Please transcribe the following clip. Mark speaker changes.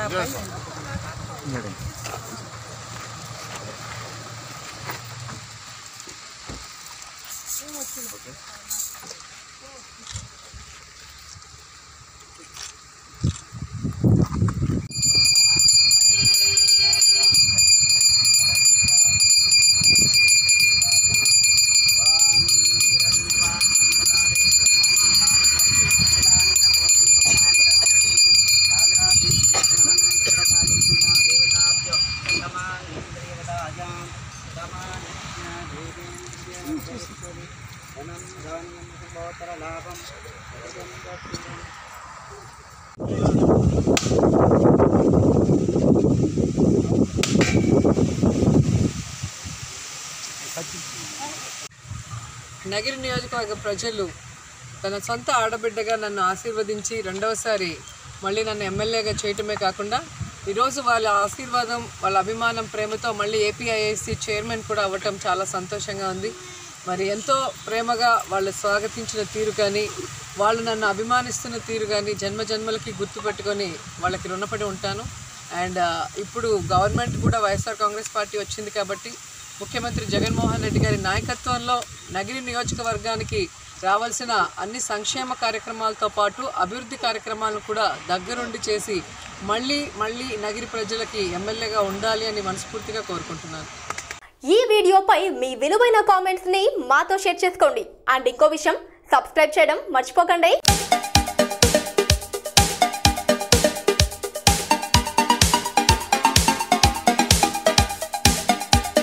Speaker 1: నగిరి నియోజకవర్గ ప్రజలు తన సొంత ఆడబిడ్డగా నన్ను ఆశీర్వదించి రెండవసారి మళ్ళీ నన్ను ఎమ్మెల్యేగా చేయటమే కాకుండా ఈరోజు వాళ్ళ ఆశీర్వాదం వాళ్ళ అభిమానం ప్రేమతో మళ్ళీ ఏపీఐఏసీ చైర్మన్ కూడా అవ్వటం చాలా సంతోషంగా ఉంది మరి ఎంతో ప్రేమగా వాళ్ళు స్వాగతించిన తీరు కానీ వాళ్ళు నన్ను అభిమానిస్తున్న తీరు కానీ జన్మ జన్మలకి గుర్తుపెట్టుకొని వాళ్ళకి రుణపడి ఉంటాను అండ్ ఇప్పుడు గవర్నమెంట్ కూడా వైఎస్ఆర్ కాంగ్రెస్ పార్టీ వచ్చింది కాబట్టి ముఖ్యమంత్రి జగన్మోహన్ రెడ్డి గారి నాయకత్వంలో నగిరి నియోజకవర్గానికి రావాల్సిన అన్ని సంక్షేమ కార్యక్రమాలతో పాటు అభివృద్ధి కార్యక్రమాలను కూడా దగ్గరుండి చేసి మళ్ళీ మళ్ళీ నగిరి ప్రజలకి ఎమ్మెల్యేగా ఉండాలి అని మనస్ఫూర్తిగా కోరుకుంటున్నాను
Speaker 2: ఈ వీడియోపై మీ విలువైన కామెంట్స్ ని మాతో షేర్ చేసుకోండి అండ్ ఇంకో విషయం సబ్స్క్రైబ్ చేయడం మర్చిపోకండి